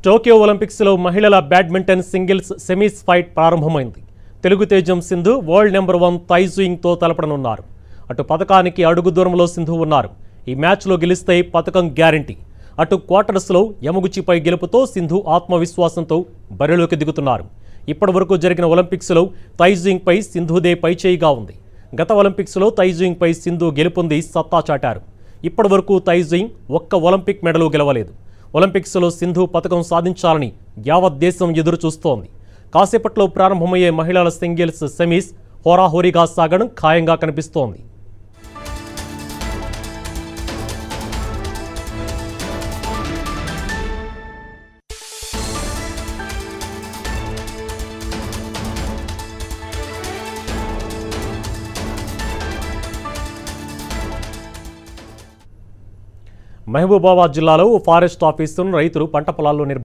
Tokyo ఒలింపిక్స్లో మహిళల badminton singles semis fight ప్రారంభమైంది తెలుగు తేజం సింధు వరల్డ్ నెంబర్ వన్ తో తలపడనున్నారు అటు పథకానికి అడుగు దూరంలో సింధు ఉన్నారు ఈ మ్యాచ్లో గెలిస్తే పథకం గ్యారంటీ అటు క్వార్టర్స్లో యమగుచిపై గెలుపుతో సింధు ఆత్మవిశ్వాసంతో బరిలోకి దిగుతున్నారు ఇప్పటివరకు జరిగిన ఒలింపిక్స్లో పై సింధుదే పైచేయిగా ఉంది గత ఒలింపిక్స్లో పై సింధు గెలుపొంది సత్తా చాటారు ఇప్పటివరకు తైజింగ్ ఒక్క ఒలింపిక్ మెడలు గెలవలేదు ఒలింపిక్స్లో సింధు పథకం సాధించాలని యావత్ దేశం ఎదురు చూస్తోంది కాసేపట్లో ప్రారంభమయ్యే మహిళల సింగిల్స్ సెమీస్ హోరాహోరీగా సాగడం ఖాయంగా కనిపిస్తోంది మహబూబాబాద్ జిల్లాలో ఓ ఫారెస్ట్ ఆఫీసును రైతులు పంట పొలాల్లో నిర్మి